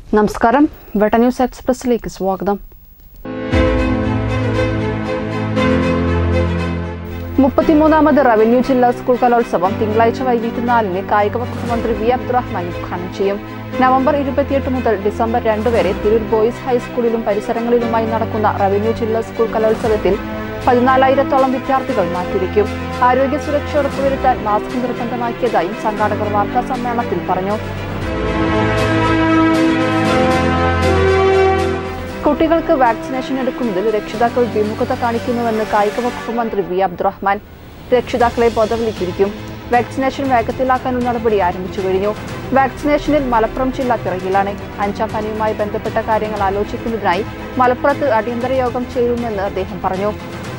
നമസ്കാരം വെട്ട ന്യൂസ് എക്സ്പ്രസിലേക്ക് സ്വാഗതം മുപ്പത്തിമൂന്നാമത് റവന്യൂ ജില്ലാ സ്കൂൾ കലോത്സവം തിങ്കളാഴ്ച വൈകിട്ട് നാലിന് കായിക വകുപ്പ് മന്ത്രി വി അബ്ദുറഹ്മാൻ ഉദ്ഘാടനം ചെയ്യും നവംബർ ഇരുപത്തിയെട്ട് മുതൽ ഡിസംബർ രണ്ട് വരെ തിരൂർ ബോയ്സ് ഹൈസ്കൂളിലും പരിസരങ്ങളിലുമായി നടക്കുന്ന റവന്യൂ ജില്ലാ സ്കൂൾ കലോത്സവത്തിൽ പതിനാലായിരത്തോളം വിദ്യാർത്ഥികൾ മാറ്റിവെക്കും ആരോഗ്യ സുരക്ഷ ഉറപ്പുവരുത്താൻ മാസ്ക് നിർബന്ധമാക്കിയതായും സംഘാടകർ വാർത്താ സമ്മേളനത്തിൽ പറഞ്ഞു കുട്ടികൾക്ക് വാക്സിനേഷൻ എടുക്കുന്നതിൽ രക്ഷിതാക്കൾ വിമുഖത കാണിക്കുന്നുവെന്ന് കായിക വകുപ്പ് മന്ത്രി വി അബ്ദുറഹ്മാൻ രക്ഷിതാക്കളെ ബോധവൽക്കരിക്കും വാക്സിനേഷൻ വേഗത്തിലാക്കാനുള്ള നടപടി ആരംഭിച്ചു കഴിഞ്ഞു വാക്സിനേഷനിൽ മലപ്പുറം ജില്ല പിറകിലാണ് അഞ്ചാം പനിയുമായി ബന്ധപ്പെട്ട കാര്യങ്ങൾ ആലോചിക്കുന്നതിനായി മലപ്പുറത്ത് അടിയന്തര യോഗം ചേരുമെന്ന് അദ്ദേഹം പറഞ്ഞു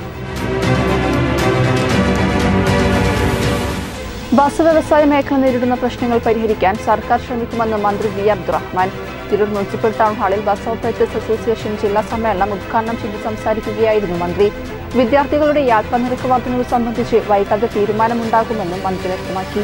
ബസ് വ്യവസായ മേഖല നേരിടുന്ന പ്രശ്നങ്ങൾ പരിഹരിക്കാൻ സർക്കാർ ശ്രമിക്കുമെന്ന് മന്ത്രി V Abdurahiman Tirur municipal town ഹാളിൽ ബസ് ഓപ്പറേറ്റേഴ്സ് അസോസിയേഷൻ ജില്ലാ സമ്മേളനം ഉദ്ഘാടനം ചെയ്ത് സംസാരിക്കുകയായിരുന്നു മന്ത്രി വിദ്യാർത്ഥികളുടെ യാത്രാ നിരക്ക് വർധനവ് സംബന്ധിച്ച് വൈകാതെ തീരുമാനമുണ്ടാകുമെന്നും മന്ത്രി വ്യക്തമാക്കി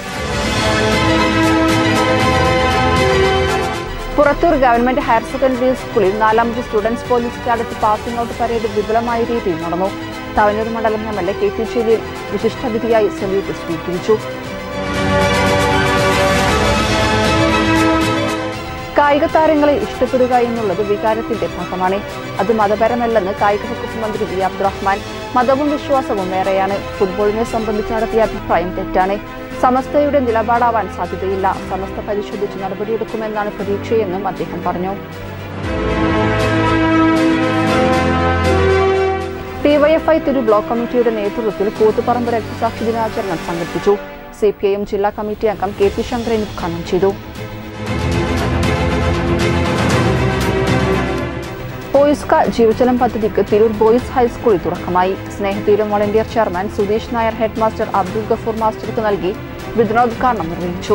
പുറത്തൂർ ഗവൺമെന്റ് ഹയർ സെക്കൻഡറി സ്കൂളിൽ നാലാമത് students police cadet passing out parade വിപുലമായ രീതിയിൽ നടന്നു തവനൂർ മണ്ഡലം M L A K T Jaleel വിശിഷ്ടാതിഥിയായി സല്യൂട്ട് സ്വീകരിച്ചു കായിക താരങ്ങളെ ഇഷ്ടപ്പെടുക എന്നുള്ളത് വികാരത്തിന്റെ ഭാഗമാണ് അത് മതപരമല്ലെന്ന് കായിക വകുപ്പ് മന്ത്രി വി അബ്ദുറഹ്മാൻ മതവും വിശ്വാസവും വേറെയാണ് ഫുട്ബോളിനെ സംബന്ധിച്ച് നടത്തിയ അഭിപ്രായം തെറ്റാണ് സമസ്തയുടെ നിലപാടാവാൻ സാധ്യതയില്ല സമസ്ത പരിശോധിച്ച് നടപടിയെടുക്കുമെന്നാണ് പ്രതീക്ഷയെന്നും അദ്ദേഹം പറഞ്ഞു ഡിവൈഎഫ്ഐ തിരു ബ്ലോക്ക് കമ്മിറ്റിയുടെ നേതൃത്വത്തിൽ കൂത്തുപറമ്പ് രക്തസാക്ഷി ദിനാചരണം സംഘടിപ്പിച്ചു സി പി ഐ എം ജില്ലാ കമ്മിറ്റി അംഗം കെ പി ശങ്കരൻ ഉദ്ഘാടനം ചെയ്തു ബോയ്സ്ക ജീവജലം പദ്ധതിക്ക് തിരൂർ ബോയ്സ് ഹൈസ്കൂളിൽ തുടക്കമായി Snehatheeram volunteer chairman Sudheesh Nair head master Abdul Gafoor മാസ്റ്റർക്ക് നൽകി വിതരണോദ്ഘാടനം നിർവഹിച്ചു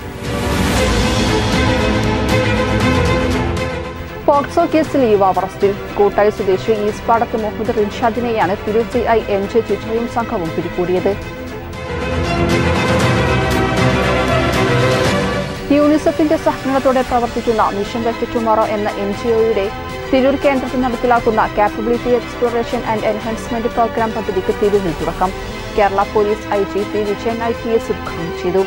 പോക്സോ കേസിൽ യുവാവ് അറസ്റ്റിൽ കൂട്ടായി സ്വദേശി ഈസ്പാടത്ത് മുഹമ്മദ് റിൻഷാദിനെയാണ് Tirur C I M J ചിറ്റയും സംഘവും പിടികൂടിയത് യൂണിസെഫിന്റെ സഹകരണത്തോടെ പ്രവർത്തിക്കുന്ന മിഷൻ വെറ്റ് ടുമോറോ എന്ന എൻ ജി ഒയുടെ തിരൂർ കേന്ദ്രത്തിൽ നടപ്പിലാക്കുന്ന capability exploration and enhancement programme പദ്ധതിക്ക് തിരൂരിൽ തുടക്കം Kerala police I G P Vijayan I P S ഉദ്ഘാടനം ചെയ്തു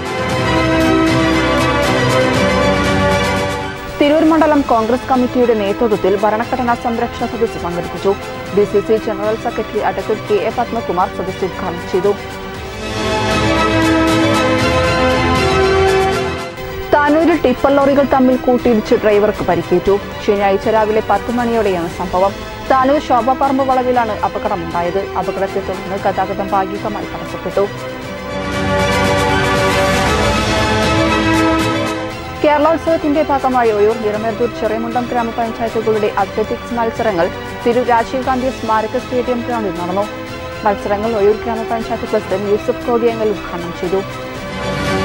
തിരൂർ മണ്ഡലം കോൺഗ്രസ് കമ്മിറ്റിയുടെ നേതൃത്വത്തിൽ ഭരണഘടനാ സംരക്ഷണ സദസ്സ് സംഘടിപ്പിച്ചു D C C general secretary advocate K A Padmakumar സദസ്സ് ഉദ്ഘാടനം ചെയ്തു താനൂരിൽ ടിപ്പർ ലോറികൾ തമ്മിൽ കൂട്ടിയിടിച്ച് ഡ്രൈവർക്ക് പരിക്കേറ്റു ശനിയാഴ്ച രാവിലെ പത്ത് മണിയോടെയാണ് സംഭവം താനൂർ ശോഭപറമ്പ് വളവിലാണ് അപകടമുണ്ടായത് അപകടത്തെ തുടർന്ന് ഗതാഗതം ഭാഗികമായി തടസ്സപ്പെട്ടു കേരളോത്സവത്തിന്റെ ഭാഗമായി ഒയൂർ നിറമേർദൂർ ചെറിയമുണ്ടം ഗ്രാമപഞ്ചായത്തുകളുടെ അത്ലറ്റിക്സ് മത്സരങ്ങൾ തിരു രാജീവ് ഗാന്ധി സ്മാരക സ്റ്റേഡിയം ഗ്രൗണ്ടിൽ നടന്നു മത്സരങ്ങൾ ഒയൂർ ഗ്രാമപഞ്ചായത്ത് പ്രസിഡന്റ് യൂസഫ് കോടിയങ്ങൽ ഉദ്ഘാടനം ചെയ്തു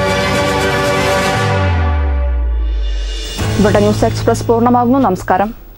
ഇവിടെ ന്യൂസ് എക്സ്പ്രസ് പൂർണ്ണമാകുന്നു നമസ്കാരം